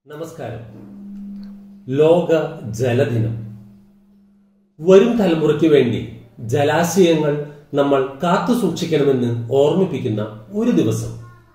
നമസ്കാരം ലോക ജലദിനം വരും തലമുറയ്ക്ക് വേണ്ടി ജലാശയങ്ങൾ നമ്മൾ കാത്തു സൂക്ഷിക്കണമെന്ന് ഓർമ്മിപ്പിക്കുന്ന ഒരു ദിവസം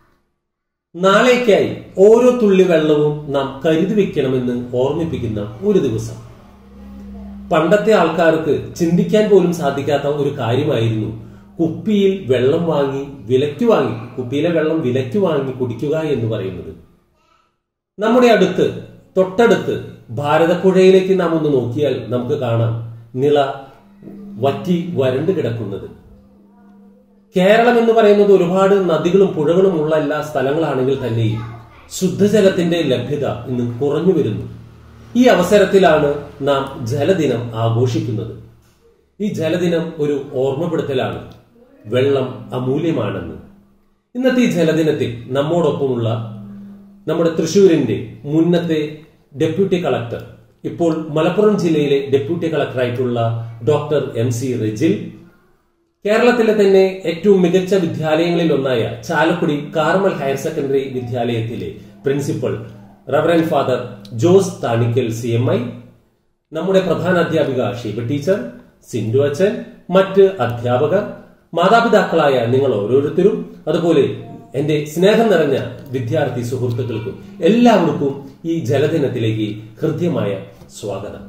നാളേക്കായി ഓരോ തുള്ളി വെള്ളവും നാം കരുതി വെക്കണമെന്ന് ഓർമ്മിപ്പിക്കുന്ന ഒരു ദിവസം പണ്ടത്തെ ആൾക്കാർക്ക് ചിന്തിക്കാൻ പോലും സാധിക്കാത്ത ഒരു കാര്യമായിരുന്നു കുപ്പിയിൽ വെള്ളം വാങ്ങി വിലയ്ക്ക് വാങ്ങി കുപ്പിയിലെ വെള്ളം വിലയ്ക്ക് വാങ്ങി കുടിക്കുക എന്ന് പറയുന്നത് നമ്മുടെ അടുത്ത് തൊട്ടടുത്ത് ഭാരതപ്പുഴയിലേക്ക് നാം ഒന്ന് നോക്കിയാൽ നമുക്ക് കാണാം നിള വറ്റി വരണ്ടു കിടക്കുന്നത് കേരളം എന്ന് പറയുന്നത് ഒരുപാട് നദികളും പുഴകളും ഉള്ള എല്ലാ സ്ഥലങ്ങളാണെങ്കിൽ തന്നെയും ശുദ്ധജലത്തിന്റെ ലഭ്യത ഇന്ന് കുറഞ്ഞു വരുന്നു ഈ അവസരത്തിലാണ് നാം ജലദിനം ആഘോഷിക്കുന്നത് ഈ ജലദിനം ഒരു ഓർമ്മപ്പെടുത്തലാണ് വെള്ളം അമൂല്യമാണെന്ന് ഇന്നത്തെ ഈ ജലദിനത്തിൽ നമ്മോടൊപ്പമുള്ള നമ്മുടെ തൃശൂരിന്റെ മുന്നത്തെ ഡെപ്യൂട്ടി കളക്ടർ ഇപ്പോൾ മലപ്പുറം ജില്ലയിലെ ഡെപ്യൂട്ടി കളക്ടറായിട്ടുള്ള ഡോക്ടർ എം സി റെജിൽ കേരളത്തിലെ തന്നെ ഏറ്റവും മികച്ച വിദ്യാലയങ്ങളിൽ ഒന്നായ ചാലക്കുടി കാർമൽ ഹയർ സെക്കൻഡറി വിദ്യാലയത്തിലെ principal reverend father Jose Thanickal C M I നമ്മുടെ പ്രധാന അധ്യാപിക ഷീബ ടീച്ചർ സിൻഡു അച്ഛൻ മറ്റ് അധ്യാപകർ മാതാപിതാക്കളായ നിങ്ങൾ ഓരോരുത്തരും അതുപോലെ എന്റെ സ്നേഹം നിറഞ്ഞ വിദ്യാർത്ഥി സുഹൃത്തുക്കൾക്കും എല്ലാവർക്കും ഈ ജലദിനത്തിലേക്ക് ഹൃദ്യമായ സ്വാഗതം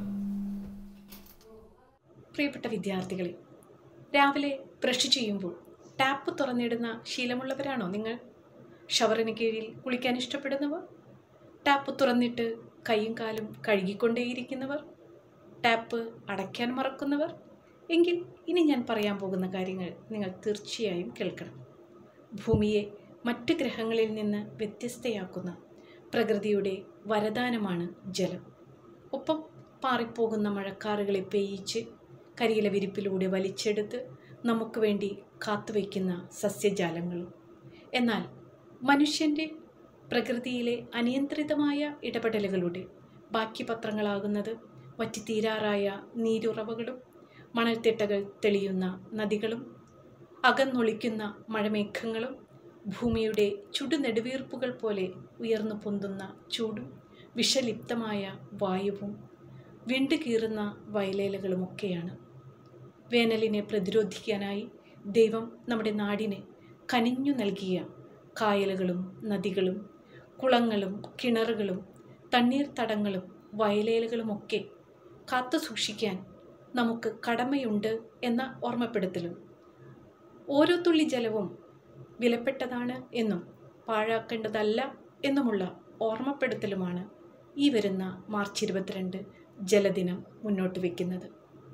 പ്രിയപ്പെട്ട വിദ്യാർത്ഥികളെ രാവിലെ ബ്രഷ് ചെയ്യുമ്പോൾ ടാപ്പ് തുറന്നിടുന്ന ശീലമുള്ളവരാണോ നിങ്ങൾ ഷവറിന് കീഴിൽ കുളിക്കാൻ ഇഷ്ടപ്പെടുന്നവർ ടാപ്പ് തുറന്നിട്ട് കൈയും കാലും കഴുകിക്കൊണ്ടേയിരിക്കുന്നവർ ടാപ്പ് അടയ്ക്കാൻ മറക്കുന്നവർ എങ്കിൽ ഇനി ഞാൻ പറയാൻ പോകുന്ന കാര്യങ്ങൾ നിങ്ങൾ തീർച്ചയായും കേൾക്കണം ഭൂമിയെ മറ്റ് ഗ്രഹങ്ങളിൽ നിന്ന് വ്യത്യസ്തയാക്കുന്ന പ്രകൃതിയുടെ വരദാനമാണ് ജലം ഒപ്പം പാറിപ്പോകുന്ന മഴക്കാറുകളെ പെയ്യിച്ച് കരിയില വിരിപ്പിലൂടെ വലിച്ചെടുത്ത് നമുക്ക് വേണ്ടി കാത്തുവയ്ക്കുന്ന സസ്യജാലങ്ങളും എന്നാൽ മനുഷ്യൻ്റെ പ്രകൃതിയിലെ അനിയന്ത്രിതമായ ഇടപെടലുകളുടെ ബാക്കി പത്രങ്ങളാകുന്നത് വറ്റിത്തീരാറായ നീരുറവകളും മണൽത്തിട്ടകൾ തെളിയുന്ന നദികളും അകന്നൊളിക്കുന്ന മഴമേഘങ്ങളും ഭൂമിയുടെ ചുടുനെടുവീർപ്പുകൾ പോലെ ഉയർന്നു പൊന്തുന്ന ചൂടും വിഷലിപ്തമായ വായുവും വിണ്ടുകീറുന്ന വയലേലകളുമൊക്കെയാണ് വേനലിനെ പ്രതിരോധിക്കാനായി ദൈവം നമ്മുടെ നാടിന് കനിഞ്ഞു നൽകിയ കായലുകളും നദികളും കുളങ്ങളും കിണറുകളും തണ്ണീർത്തടങ്ങളും വയലേലകളുമൊക്കെ കാത്തു സൂക്ഷിക്കാൻ നമുക്ക് കടമയുണ്ട് എന്ന ഓർമ്മപ്പെടുത്തലും ഓരോ തുള്ളി ജലവും വിലപ്പെട്ടതാണ് എന്നും പാഴാക്കേണ്ടതല്ല എന്നുമുള്ള ഓർമ്മപ്പെടുത്തലുമാണ് ഈ വരുന്ന മാർച്ച് ഇരുപത്തിരണ്ട് ജലദിനം മുന്നോട്ട് വയ്ക്കുന്നത്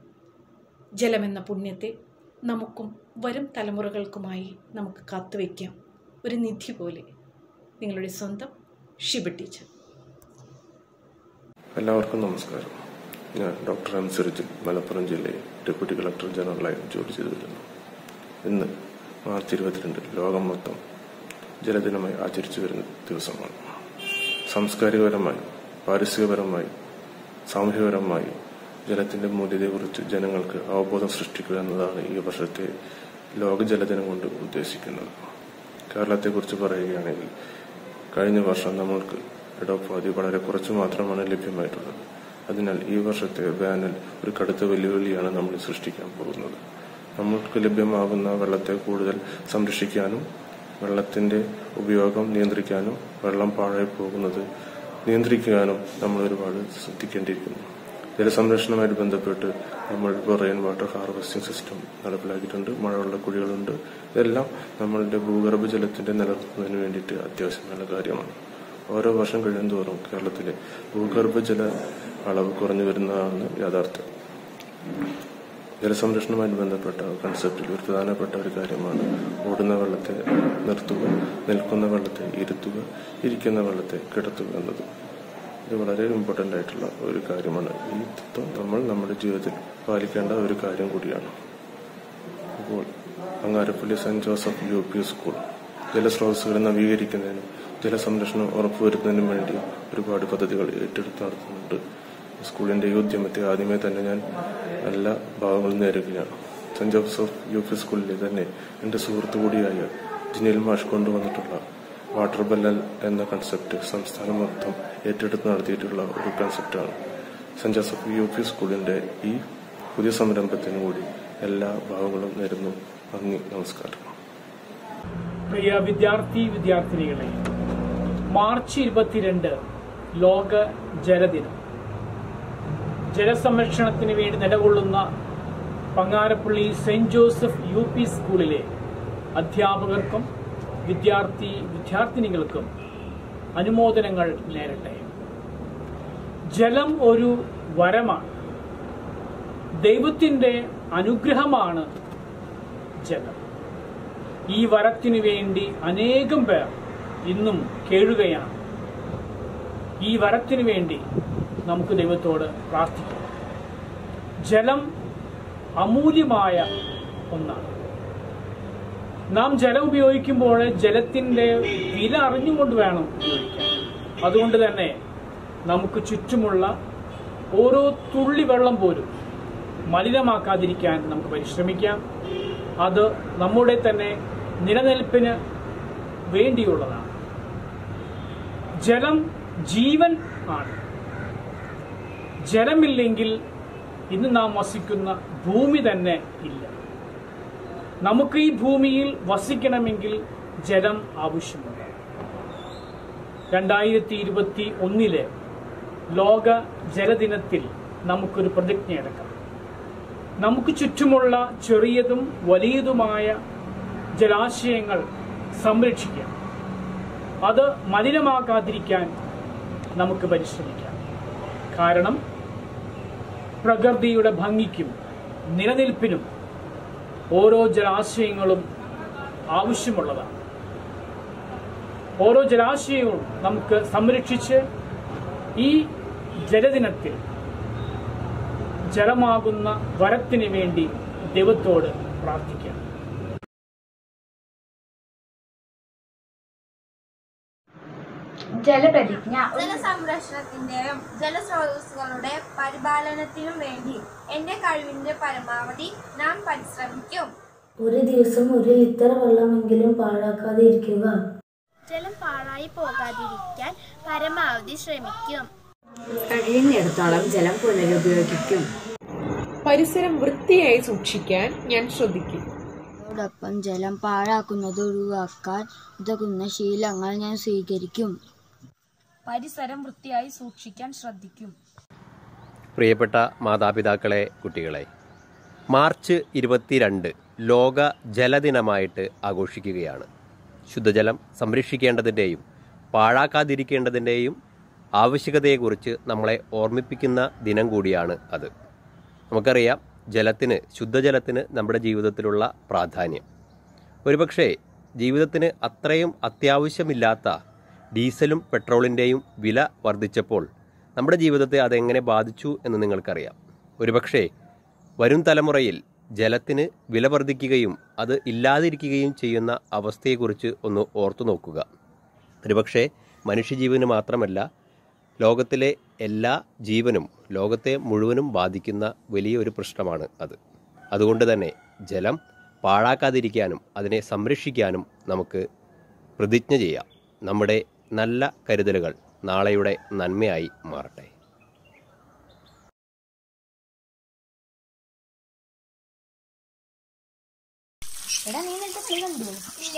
ജലമെന്ന പുണ്യത്തെ നമുക്കും വരും തലമുറകൾക്കുമായി നമുക്ക് കാത്തുവയ്ക്കാം ഒരു നിധി പോലെ നിങ്ങളുടെ സ്വന്തം ഷിബ ടീച്ചർ എല്ലാവർക്കും നമസ്കാരം ഞാൻ ഡോക്ടർ എം സിറിജിൽ മലപ്പുറം ജില്ലയിൽ ഡെപ്യൂട്ടി കളക്ടർ ജനറലായി ജോലി ചെയ്തു വരുന്നു ഇന്ന് മാർച്ച് ഇരുപത്തിരണ്ട് ലോകം മൊത്തം ജലദിനമായി ആചരിച്ചു വരുന്ന ദിവസമാണ് സാംസ്കാരികപരമായി പാരിസ്ഥിതികപരമായി സാമൂഹികപരമായി ജലത്തിന്റെ മൂല്യതയെക്കുറിച്ച് ജനങ്ങൾക്ക് അവബോധം സൃഷ്ടിക്കുക എന്നതാണ് ഈ വർഷത്തെ ലോക ജലദിനം കൊണ്ട് ഉദ്ദേശിക്കുന്നത് കേരളത്തെക്കുറിച്ച് പറയുകയാണെങ്കിൽ കഴിഞ്ഞ വർഷം നമ്മൾക്ക് ഇടോപാധി വളരെ കുറച്ച് മാത്രമാണ് ലഭ്യമായിട്ടുള്ളത് അതിനാൽ ഈ വർഷത്തെ വേനൽ ഒരു കടുത്ത വെല്ലുവിളിയാണ് നമ്മൾ സൃഷ്ടിക്കാൻ പോകുന്നത് നമ്മൾക്ക് ലഭ്യമാകുന്ന വെള്ളത്തെ കൂടുതൽ സംരക്ഷിക്കാനും വെള്ളത്തിന്റെ ഉപയോഗം നിയന്ത്രിക്കാനും വെള്ളം പാഴായി പോകുന്നത് നിയന്ത്രിക്കാനും നമ്മൾ ഒരുപാട് ശ്രദ്ധിക്കേണ്ടിയിരിക്കുന്നു ജലസംരക്ഷണവുമായിട്ട് ബന്ധപ്പെട്ട് നമ്മൾ ഇപ്പോൾ റെയിൻ വാട്ടർ ഹാർവെസ്റ്റിംഗ് സിസ്റ്റം നടപ്പിലാക്കിയിട്ടുണ്ട് മഴവെള്ള കുഴികളുണ്ട് ഇതെല്ലാം നമ്മളുടെ ഭൂഗർഭ ജലത്തിന്റെ നിലനിർത്തുന്നതിന് വേണ്ടിയിട്ട് അത്യാവശ്യമായ കാര്യമാണ് ഓരോ വർഷം കഴിയുന്തോറും കേരളത്തിലെ ഭൂഗർഭ ജല അളവ് കുറഞ്ഞു വരുന്നതാണ് യാഥാർത്ഥ്യം ജലസംരക്ഷണവുമായി ബന്ധപ്പെട്ട കൺസെപ്റ്റിൽ ഒരു പ്രധാനപ്പെട്ട ഒരു കാര്യമാണ് ഓടുന്ന വെള്ളത്തെ നിർത്തുക നിൽക്കുന്ന വെള്ളത്തെ ഇരുത്തുക ഇരിക്കുന്ന വെള്ളത്തെ കിടത്തുക എന്നത് ഇത് വളരെ ഇമ്പോർട്ടൻ്റ് ആയിട്ടുള്ള ഒരു കാര്യമാണ് ഈ തത്വം നമ്മൾ നമ്മുടെ ജീവിതത്തിൽ പാലിക്കേണ്ട ഒരു കാര്യം കൂടിയാണ് അപ്പോൾ Angarappally saint Joseph U P school ജലസ്രോതസ്സുകൾ നവീകരിക്കുന്നതിനും ജലസംരക്ഷണം ഉറപ്പുവരുത്തുന്നതിനും വേണ്ടി ഒരുപാട് പദ്ധതികൾ ഏറ്റെടുത്ത് നടത്തുന്നുണ്ട് സ്കൂളിന്റെ ഈ ഉദ്യമത്തെ ആദ്യമേ തന്നെ ഞാൻ എല്ലാ ഭാഗങ്ങളും നേരുകയാണ് സെന്റ് ജോസഫ് യു പി സ്കൂളിലെ തന്നെ എന്റെ സുഹൃത്തു കൂടിയായ ജിനിൽ മാഷ് കൊണ്ടുവന്നിട്ടുള്ള വാട്ടർ ബല്ലൽ എന്ന കൺസെപ്റ്റ് സംസ്ഥാനം മൊത്തം ഏറ്റെടുത്ത് നടത്തിയിട്ടുള്ള ഒരു കൺസെപ്റ്റാണ് സെന്റ് ജോസഫ് യു പി സ്കൂളിന്റെ ഈ പുതിയ സംരംഭത്തിന് കൂടി എല്ലാ ഭാവങ്ങളും നേരുന്നു നന്ദി നമസ്കാരം പ്രിയ വിദ്യാർത്ഥി വിദ്യാർത്ഥിനികളെ മാർച്ച് ഇരുപത്തിരണ്ട് ലോക ജലദിനം ജലസംരക്ഷണത്തിന് വേണ്ടി നിലകൊള്ളുന്ന Pangarappally saint Joseph U P സ്കൂളിലെ അധ്യാപകർക്കും വിദ്യാർത്ഥി വിദ്യാർത്ഥിനികൾക്കും അനുമോദനങ്ങൾ നേരട്ടെ ജലം ഒരു വരമാണ് ദൈവത്തിന്റെ അനുഗ്രഹമാണ് ജലം ഈ വരത്തിനു വേണ്ടി അനേകം പേർ ഇന്നും കേഴുകയാണ് ഈ വരത്തിനു വേണ്ടി നമുക്ക് ദൈവത്തോട് പ്രാർത്ഥിക്കാം ജലം അമൂല്യമായ ഒന്നാണ് നാം ജലം ഉപയോഗിക്കുമ്പോൾ ജലത്തിന്റെ വില അറിഞ്ഞുകൊണ്ട് വേണം ഉപയോഗിക്കാൻ അതുകൊണ്ട് തന്നെ നമുക്ക് ചുറ്റുമുള്ള ഓരോ തുള്ളി വെള്ളം പോലും മലിനമാക്കാതിരിക്കാൻ നമുക്ക് പരിശ്രമിക്കാം അത് നമ്മുടെ തന്നെ നിലനിൽപ്പിന് വേണ്ടിയുള്ളതാണ് ജലം ജീവൻ ആണ് ജലമില്ലെങ്കിൽ ഇന്ന് നാം വസിക്കുന്ന ഭൂമി തന്നെ ഇല്ല നമുക്ക് ഈ ഭൂമിയിൽ വസിക്കണമെങ്കിൽ ജലം ആവശ്യമുണ്ട് രണ്ടായിരത്തി ഇരുപത്തി ഒന്നിലെ ലോക ജലദിനത്തിൽ നമുക്കൊരു പ്രതിജ്ഞ എടുക്കാം നമുക്ക് ചുറ്റുമുള്ള ചെറിയതും വലിയതുമായ ജലാശയങ്ങൾ സംരക്ഷിക്കാം അത് മലിനമാകാതിരിക്കാൻ നമുക്ക് പരിശ്രമിക്കാം കാരണം പ്രകൃതിയുടെ ഭംഗിക്കും നിലനിൽപ്പിനും ഓരോ ജലാശയങ്ങളും ആവശ്യമുള്ളതാണ് ഓരോ ജലാശയവും നമുക്ക് സംരക്ഷിച്ച് ഈ ജലദിനത്തിൽ ജലമാകുന്ന വരത്തിന് വേണ്ടി ദൈവത്തോട് പ്രാർത്ഥിക്കാം ജലപ്രതിജ്ഞ ജലസംരക്ഷണത്തിന്റെയും ജലസ്രോതസ്സുകളുടെ പരിപാലനത്തിനും വേണ്ടി എന്റെ കഴിവിന്റെ പരമാവധി ഞാൻ പരിശ്രമിക്കും ഒരു ദിവസം ഒരു ലിറ്റർ വെള്ളമെങ്കിലും പാഴാക്കാതെ ഇരിക്കുക ജലം പാഴായി പോകാതിരിക്കാൻ പരമാവധി ശ്രമിക്കും കഴിയുന്നിടത്തോളം ജലം പുനരുപയോഗിക്കും പരിസരം വൃത്തിയായി സൂക്ഷിക്കാൻ ഞാൻ ശ്രദ്ധിക്കും അതോടൊപ്പം ജലം പാഴാക്കുന്നത് ഒഴിവാക്കാൻ ഉതകുന്ന ശീലങ്ങൾ ഞാൻ സ്വീകരിക്കും പരിസരം വൃത്തിയായി സൂക്ഷിക്കാൻ ശ്രദ്ധിക്കും പ്രിയപ്പെട്ട മാതാപിതാക്കളെ കുട്ടികളെ മാർച്ച് ഇരുപത്തിരണ്ട് ലോക ജലദിനമായിട്ട് ആഘോഷിക്കുകയാണ് ശുദ്ധജലം സംരക്ഷിക്കേണ്ടതിൻ്റെയും പാഴാക്കാതിരിക്കേണ്ടതിൻ്റെയും ആവശ്യകതയെക്കുറിച്ച് നമ്മളെ ഓർമ്മിപ്പിക്കുന്ന ദിനം കൂടിയാണ് അത് നമുക്കറിയാം ജലത്തിന് ശുദ്ധജലത്തിന് നമ്മുടെ ജീവിതത്തിലുള്ള പ്രാധാന്യം ഒരുപക്ഷെ ജീവിതത്തിന് അത്രയും അത്യാവശ്യമില്ലാത്ത ഡീസലും പെട്രോളിൻ്റെയും വില വർദ്ധിച്ചപ്പോൾ നമ്മുടെ ജീവിതത്തെ അതെങ്ങനെ ബാധിച്ചു എന്ന് നിങ്ങൾക്കറിയാം ഒരുപക്ഷെ വരും തലമുറയിൽ ജലത്തിന് വില വർദ്ധിക്കുകയും അത് ഇല്ലാതിരിക്കുകയും ചെയ്യുന്ന അവസ്ഥയെക്കുറിച്ച് ഒന്ന് ഓർത്തു നോക്കുക ഒരുപക്ഷെ മനുഷ്യജീവന് മാത്രമല്ല ലോകത്തിലെ എല്ലാ ജീവനും ലോകത്തെ മുഴുവനും ബാധിക്കുന്ന വലിയൊരു പ്രശ്നമാണ് അത് അതുകൊണ്ട് തന്നെ ജലം പാഴാക്കാതിരിക്കാനും അതിനെ സംരക്ഷിക്കാനും നമുക്ക് പ്രതിജ്ഞ ചെയ്യാം നമ്മുടെ നല്ല കരുതലുകൾ നാളെയുടെ നന്മയായി മാറട്ടെ എടാ നീ നിന്റെ സ്ത്രീ കണ്ടു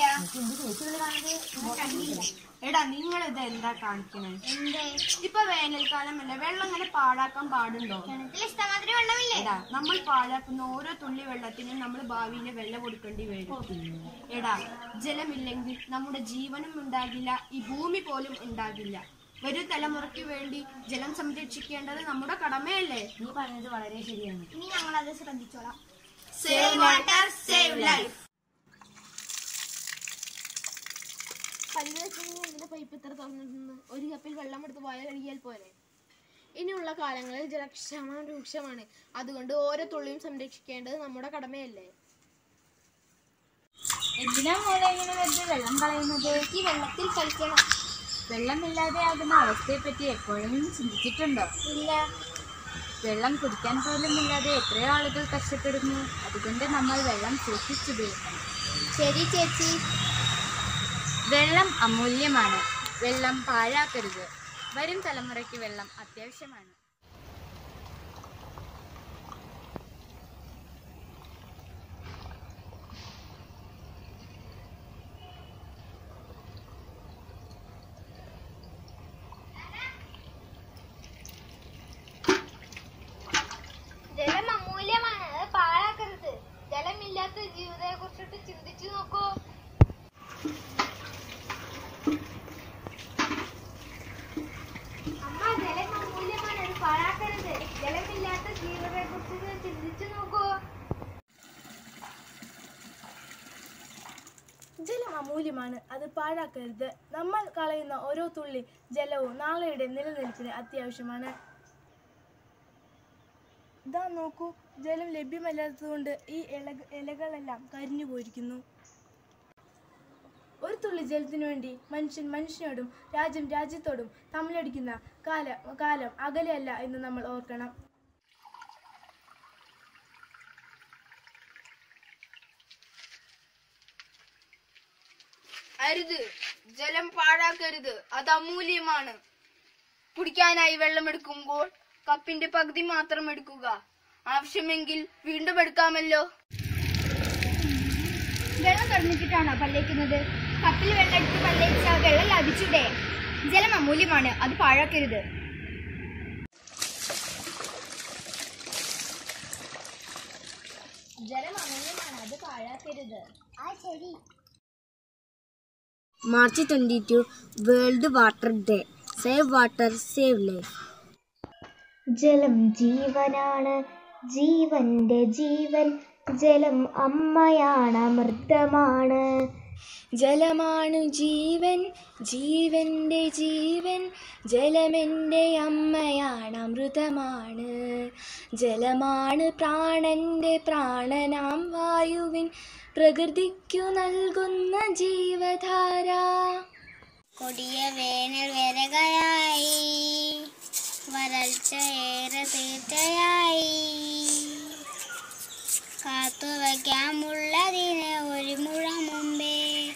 എടാ നിങ്ങൾ ഇത് എന്താ കാണിക്കണേ ഇപ്പൊ വേനൽക്കാലമല്ലേ വെള്ളം ഇങ്ങനെ പാഴാക്കാൻ പാടുണ്ടോ ഇഷ്ടമാതിരി വെള്ളമില്ലേ എടാ നമ്മൾ പാഴാക്കുന്ന ഓരോ തുള്ളി വെള്ളത്തിനും നമ്മൾ ഭാവിയിൽ വെള്ളം കൊടുക്കേണ്ടി വരും എടാ ജലമില്ലെങ്കിൽ നമ്മുടെ ജീവനും ഉണ്ടാകില്ല ഈ ഭൂമി പോലും ഉണ്ടാകില്ല വരും തലമുറയ്ക്ക് വേണ്ടി ജലം സംരക്ഷിക്കേണ്ടത് നമ്മുടെ കടമയല്ലേ നീ പറഞ്ഞത് വളരെ ശരിയാണ് ഇനി ഞങ്ങൾ അത് ശ്രദ്ധിച്ചോളാം സേവ് വാട്ടർ സേവ് ലൈഫ് പല്ല് വെച്ചെങ്കിൽ എന്തിനാ പൈപ്പ് ഇത്ര തുറന്നിരുന്നത് ഒരു കപ്പിൽ വെള്ളം എടുത്ത് പോയാൽ കഴുകിയാൽ പോരെ ഇനിയുള്ള കാലങ്ങളിൽ ജലക്ഷാമം രൂക്ഷമാണ് അതുകൊണ്ട് ഓരോ തുള്ളിയും സംരക്ഷിക്കേണ്ടത് നമ്മുടെ കടമയല്ലേ എന്തിനാ മോളെ ഇങ്ങനെ വെറുതെ വെള്ളം കളയുന്നത് ഈ വെള്ളത്തിൽ കളിക്കണം വെള്ളമില്ലാതെ ആകുന്ന അവസ്ഥയെപ്പറ്റി എപ്പോഴെങ്കിലും ചിന്തിച്ചിട്ടുണ്ടോ ഇല്ല വെള്ളം കുടിക്കാൻ പോലും ഇല്ലാതെ എത്രയോ ആളുകൾ കഷ്ടപ്പെടുന്നു അതുകൊണ്ട് നമ്മൾ വെള്ളം സൂക്ഷിച്ചുപയോഗിക്കണം ശരി ചേച്ചി വെള്ളം അമൂല്യമാണ് വെള്ളം പാഴാക്കരുത് വരും തലമുറയ്ക്ക് വെള്ളം അത്യാവശ്യമാണ് ജലം അമൂല്യമാണ് അത് പാഴാക്കരുത് ജലമില്ലാത്ത ജീവിതത്തെ കുറിച്ചിട്ട് ചിന്തിച്ചു നോക്കൂ അമ്മ ജലം അമൂല്യമാണ് അത് പാഴാക്കരുത് ജലമില്ലാത്ത ജീവിതത്തെ കുറിച്ചിട്ട് ചിന്തിച്ചു നോക്കൂ ജലം അമൂല്യമാണ് അത് പാഴാക്കരുത് നമ്മൾ കളയുന്ന ഓരോ തുള്ളി ജലവും നാളെയുടെ നിലനിൽപ്പിന് അത്യാവശ്യമാണ് ഇതാ നോക്കൂ ജലം ലഭ്യമല്ലാത്തതുകൊണ്ട് ഈ ഇല ഇലകളെല്ലാം കരിഞ്ഞു പോയിരിക്കുന്നു ഒരു തുള്ളി ജലത്തിനു വേണ്ടി മനുഷ്യൻ മനുഷ്യനോടും രാജ്യം രാജ്യത്തോടും തമ്മിലടിക്കുന്ന കാല കാലം അകലെയല്ല എന്ന് നമ്മൾ ഓർക്കണം അരുത് ജലം പാഴാക്കരുത് അത് അമൂല്യമാണ് കുടിക്കാനായി വെള്ളം എടുക്കുമ്പോൾ കപ്പിന്റെ പകുതി മാത്രം എടുക്കുക ആവശ്യമെങ്കിൽ വീണ്ടും എടുക്കാമല്ലോ വെള്ളം തുറന്നിട്ടിട്ടാണോ പല്ലേക്കുന്നത് കപ്പിൽ വെള്ളം എടുത്ത് പല്ലേച്ചാൽ വെള്ളം ലഭിച്ചൂടെ ജലം അമൂല്യമാണ് അത് പാഴാക്കരുത് ജലം അമൂല്യമാണ് അത് പാഴാക്കരുത് ആ ശരി March twenty two world water day save water save life ജലം ജീവനാണ് ജീവന്റെ ജീവൻ ജലം അമ്മയാണ് അമൃതമാണ് ജലമാണു ജീവൻ ജീവന്റെ ജീവൻ ജലമെൻ്റെ അമ്മയാണ് അമൃതമാണ് ജലമാണ് പ്രാണന്റെ പ്രാണനാം വായുവിൻ പ്രകൃതിക്കു നൽകുന്ന ജീവധാര കൊടിയ വേനൽ വരകയായി വരൾച്ച ഏറെ തീർച്ചയായി കാത്തുവയ്ക്കാമുള്ളതിന് ഒരു മുഴ മുമ്പേ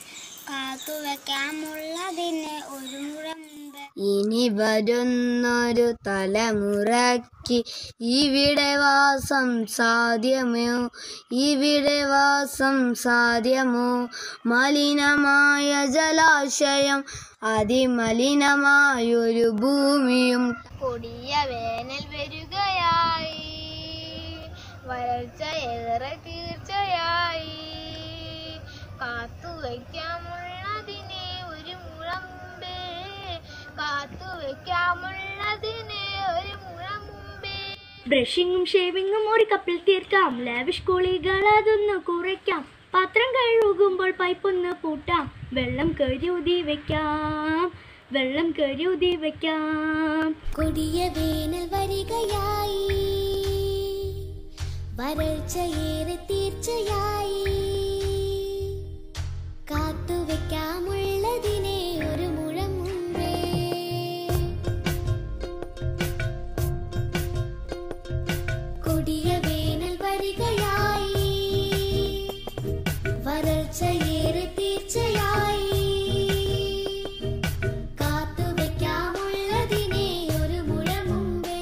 കാത്തുവയ്ക്കാമുള്ളതിന് ഒരു മുഴ മുമ്പേ ഇനി വരുന്നൊരു തലമുറയ്ക്ക് ഇവിടെ വാസം സാധ്യമോ ഇവിടെ വാസം സാധ്യമോ മലിനമായ ജലാശയം അതിമലിനമായൊരു ഭൂമിയും കൊടിയ വേനൽ വരികയായി വരൾച്ച ഏറെ തീർച്ചയായി കാത്തു വയ്ക്കാമുള്ളതിനെ ഒരു മുഴമ്പേ കാത്തു വയ്ക്കാമുള്ളതിനെ ഒരു മുഴമ്പേ ബ്രഷിങ്ങും ഷേവിങ്ങും ഒരു കപ്പിൽ തീർക്കാം ലാവിഷ് കുളികൾ അതൊന്ന് കുറയ്ക്കാം പാത്രം കഴുകുമ്പോൾ പൈപ്പൊന്ന് പൂട്ടാം വെള്ളം കരുതി വെക്കാം വെള്ളം കരുതി വെക്കാം കൊടിയ വേനൽ വരികയായി വരൾച്ചയേറെ തീർച്ചയായി കാത്തുവെക്കാമുള്ളതിനെ ഒരു മുഴം മുമ്പേ കൊടിയ വേനൽ വരികയായി വരൾച്ചയേറെ തീർച്ചയായി കാത്തുവെക്കാമുള്ളതിനെ ഒരു മുഴം മുമ്പേ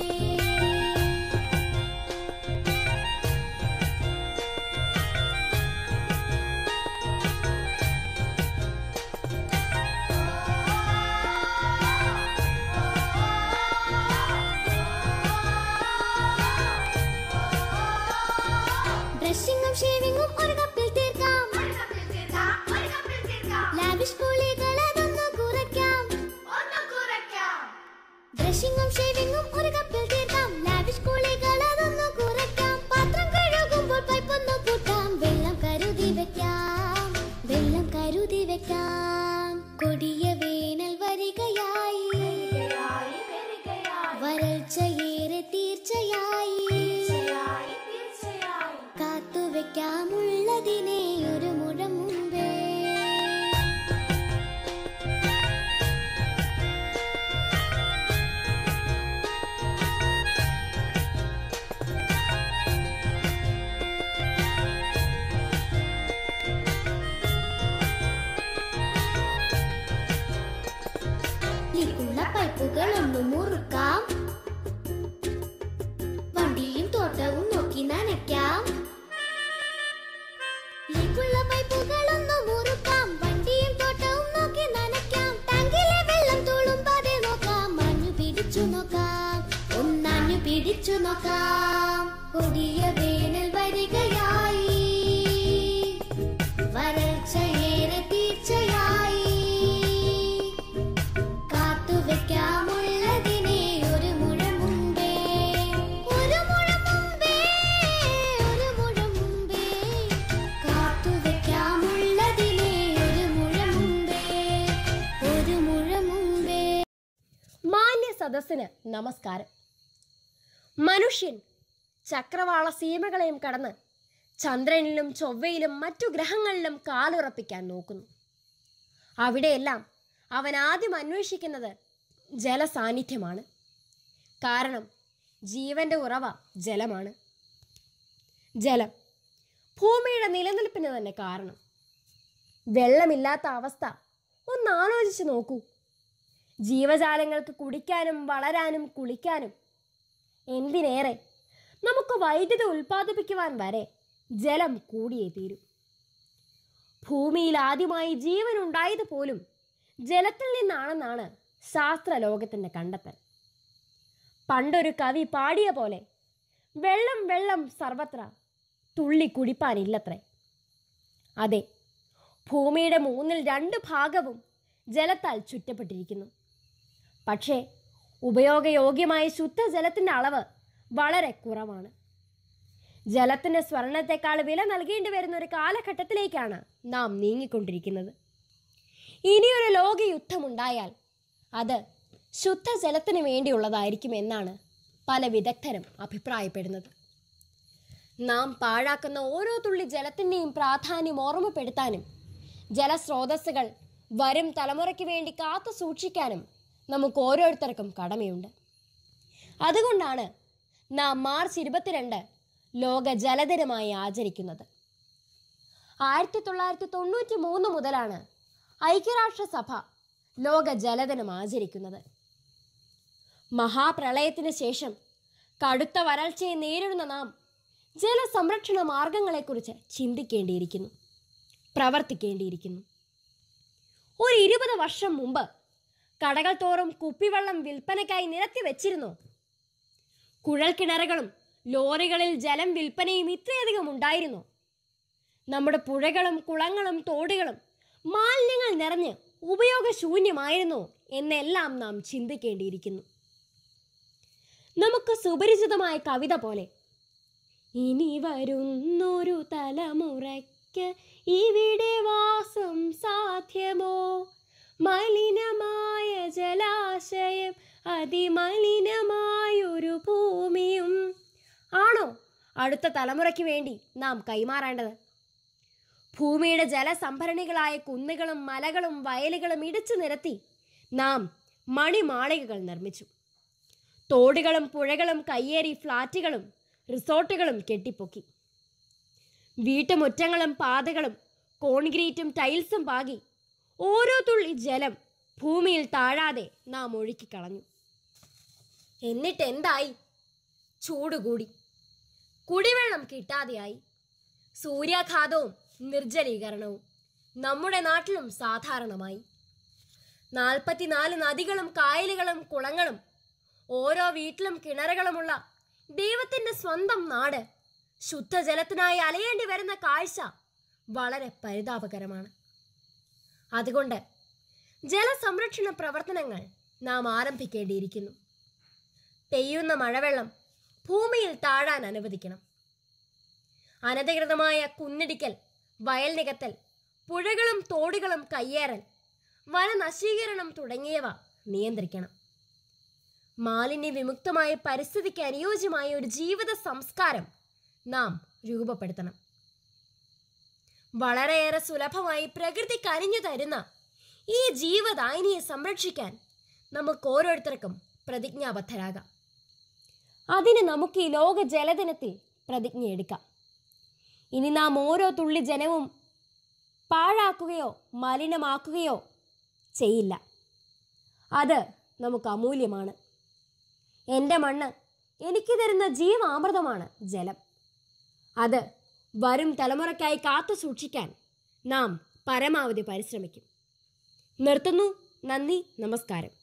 ബ്രഷിങ്ങും ഷേവിങ്ങും ഒരു കപ്പിൽ തീർക്കാം ലാവിഷ് കുളികൾ അതൊന്ന് കുറയ്ക്കാം ബ്രഷിങ്ങും ഷേവിങ്ങും ഒരു കപ്പിൽ തീർക്കാം ലാവിഷ് കുളികൾ അതൊന്ന് കുറയ്ക്കാം പാത്രം കഴുകുമ്പോൾ പൈപ്പൊന്ന് പൂട്ടാം വെള്ളം കരുതി വെക്കാം വെള്ളം കരുതി വെക്കാം കൊടിയ വേനൽ വരികയായി വരൾച്ചയേറെ തീർച്ചയായി കാത്തുവെക്കാമുള്ളതിനെ ഒരു മുഴം മുമ്പേ ലീക്കുള്ള പൈപ്പുകളൊന്നു മുറുക്കാം വണ്ടിയും തോട്ടവും നോക്കി നനയ്ക്കാം ടാങ്കിലെ വെള്ളം തുളുമ്പാതെ നോക്കാം മഞ്ഞു പിടിച്ചു നോക്കാം ഒന്നഞ്ഞു പിടിച്ചു നോക്കാം കൊടിയ വേനൽ വരികയായി വരൾച്ചയേറെ തീർച്ചയായി കാത്തുവെക്കാമുള്ളതിനെ ഒരു മുഴ മുമ്പേ ഒരു മുഴ മുമ്പേ ഒരു മുഴ മുമ്പേ കാത്തുവെക്കാമുള്ളതിനെ ഒരു മുഴ മുമ്പേ ഒരു മുഴ മുമ്പേ മാന്യ സദസ്സിന് നമസ്കാരം മനുഷ്യൻ ചക്രവാള സീമകളെയും കടന്ന് ചന്ദ്രനിലും ചൊവ്വയിലും മറ്റു ഗ്രഹങ്ങളിലും കാലുറപ്പിക്കാൻ നോക്കുന്നു അവിടെയെല്ലാം അവൻ ആദ്യം അന്വേഷിക്കുന്നത് ജലസാന്നിധ്യമാണ് കാരണം ജീവന്റെ ഉറവ ജലമാണ് ജലം ഭൂമിയുടെ നിലനിൽപ്പിന് തന്നെ കാരണം വെള്ളമില്ലാത്ത അവസ്ഥ ഒന്ന് ആലോചിച്ച് നോക്കൂ ജീവജാലങ്ങൾക്ക് കുടിക്കാനും വളരാനും കുളിക്കാനും എന്തിനേറെ നമുക്ക് വൈദ്യുതി ഉൽപ്പാദിപ്പിക്കുവാൻ വരെ ജലം കൂടിയേ തീരൂ ഭൂമിയിൽ ആദ്യമായി ജീവൻ ഉണ്ടായത് പോലും ജലത്തിൽ നിന്നാണെന്നാണ് ശാസ്ത്രലോകത്തിൻ്റെ കണ്ടെത്തൽ പണ്ടൊരു കവി പാടിയ പോലെ വെള്ളം വെള്ളം സർവത്ര തുള്ളി കുടിപ്പാനില്ലത്രേ അതെ ഭൂമിയുടെ മൂന്നിൽ രണ്ട് ഭാഗവും ജലത്താൽ ചുറ്റപ്പെട്ടിരിക്കുന്നു പക്ഷേ ഉപയോഗയോഗ്യമായ ശുദ്ധജലത്തിൻ്റെ അളവ് വളരെ കുറവാണ് ജലത്തിന് സ്വർണത്തെക്കാൾ വില നൽകേണ്ടി വരുന്ന ഒരു കാലഘട്ടത്തിലേക്കാണ് നാം നീങ്ങിക്കൊണ്ടിരിക്കുന്നത് ഇനിയൊരു ലോകയുദ്ധമുണ്ടായാൽ അത് ശുദ്ധജലത്തിന് വേണ്ടിയുള്ളതായിരിക്കും എന്നാണ് പല വിദഗ്ധരും അഭിപ്രായപ്പെടുന്നത് നാം പാഴാക്കുന്ന ഓരോ തുള്ളി ജലത്തിൻ്റെയും പ്രാധാന്യം ഓർമ്മപ്പെടുത്താനും ജലസ്രോതസ്സുകൾ വരും തലമുറയ്ക്ക് വേണ്ടി കാത്തു സൂക്ഷിക്കാനും നമുക്ക് ഓരോരുത്തർക്കും കടമയുണ്ട് അതുകൊണ്ടാണ് നാം മാർച്ച് ഇരുപത്തിരണ്ട് ലോക ജലദിനമായി ആചരിക്കുന്നത് ആയിരത്തി തൊള്ളായിരത്തി തൊണ്ണൂറ്റി മൂന്ന് മുതലാണ് ഐക്യരാഷ്ട്രസഭ ലോക ജലദിനം ആചരിക്കുന്നത് മഹാപ്രളയത്തിന് ശേഷം കടുത്ത വരൾച്ചയെ നേരിടുന്ന നാം ജലസംരക്ഷണ മാർഗങ്ങളെക്കുറിച്ച് ചിന്തിക്കേണ്ടിയിരിക്കുന്നു പ്രവർത്തിക്കേണ്ടിയിരിക്കുന്നു ഒരു ഇരുപത് വർഷം മുമ്പ് കടകൾ തോറും കുപ്പിവെള്ളം വിൽപ്പനയ്ക്കായി നിരത്തി വെച്ചിരുന്നു കുഴൽക്കിണറുകളും ലോറികളിൽ ജലം വിൽപ്പനയും ഇത്രയധികം ഉണ്ടായിരുന്നു നമ്മുടെ പുഴകളും കുളങ്ങളും തോടുകളും മാലിന്യങ്ങൾ നിറഞ്ഞ് ഉപയോഗശൂന്യമായിരുന്നു എന്നെല്ലാം നാം ചിന്തിക്കേണ്ടിയിരിക്കുന്നു നമുക്ക് സുപരിചിതമായ കവിത പോലെ ഇനി വരുന്നൊരു തലമുറയ്ക്ക് ഇവിടെ വാസം സാധ്യമോ മലിനമായ ജലാശയം അതിമലിനമായൊരു ഭൂമിയും ആണോ അടുത്ത തലമുറയ്ക്ക് വേണ്ടി നാം കൈമാറേണ്ടത് ഭൂമിയുടെ ജലസംഭരണികളായ കുന്നുകളും മലകളും വയലുകളും ഇടിച്ചു നിരത്തി നാം മണിമാളികകൾ നിർമ്മിച്ചു തോടുകളും പുഴകളും കയ്യേറി ഫ്ലാറ്റുകളും റിസോർട്ടുകളും കെട്ടിപ്പൊക്കി വീട്ടുമുറ്റങ്ങളും പാതകളും കോൺക്രീറ്റും ടൈൽസും പാകി ഓരോ തുള്ളി ജലം ഭൂമിയിൽ താഴാതെ നാം ഒഴുക്കിക്കളഞ്ഞു എന്നിട്ട് എന്തായി ചൂട് കൂടി കുടിവെള്ളം കിട്ടാതെയായി സൂര്യാഘാതവും നിർജ്ജലീകരണവും നമ്മുടെ നാട്ടിലും സാധാരണമായി നാൽപ്പത്തിനാല് നദികളും കായലുകളും കുളങ്ങളും ഓരോ വീട്ടിലും കിണറുകളുമുള്ള ദൈവത്തിന്റെ സ്വന്തം നാട് ശുദ്ധജലത്തിനായി അലയേണ്ടി വരുന്ന കാഴ്ച വളരെ പരിതാപകരമാണ് അതുകൊണ്ട് ജലസംരക്ഷണ പ്രവർത്തനങ്ങൾ നാം ആരംഭിക്കേണ്ടിയിരിക്കുന്നു പെയ്യുന്ന മഴവെള്ളം ഭൂമിയിൽ താഴാൻ അനുവദിക്കണം അനധികൃതമായ കുന്നിടിക്കൽ വയൽ നികത്തൽ പുഴകളും തോടുകളും കയ്യേറൽ വനനശീകരണം തുടങ്ങിയവ നിയന്ത്രിക്കണം മാലിന്യ വിമുക്തമായ പരിസ്ഥിതിക്ക് അനുയോജ്യമായ ഒരു ജീവിത സംസ്കാരം നാം രൂപപ്പെടുത്തണം വളരെയേറെ സുലഭമായി പ്രകൃതി കനിഞ്ഞു തരുന്ന ഈ ജീവദായിനിയെ സംരക്ഷിക്കാൻ നമുക്ക് ഓരോരുത്തർക്കും പ്രതിജ്ഞാബദ്ധരാകാം അതിന് നമുക്ക് ഈ ലോക ജലദിനത്തിൽ പ്രതിജ്ഞയെടുക്കാം ഇനി നാം ഓരോ തുള്ളി ജനവും പാഴാക്കുകയോ മലിനമാക്കുകയോ ചെയ്യില്ല അത് നമുക്ക് അമൂല്യമാണ് എൻ്റെ മണ്ണ് എനിക്ക് തരുന്ന ജീവാമൃതമാണ് ജലം അത് വരും തലമുറയ്ക്കായി കാത്തു സൂക്ഷിക്കാൻ നാം പരമാവധി പരിശ്രമിക്കും നിർത്തുന്നു നന്ദി നമസ്കാരം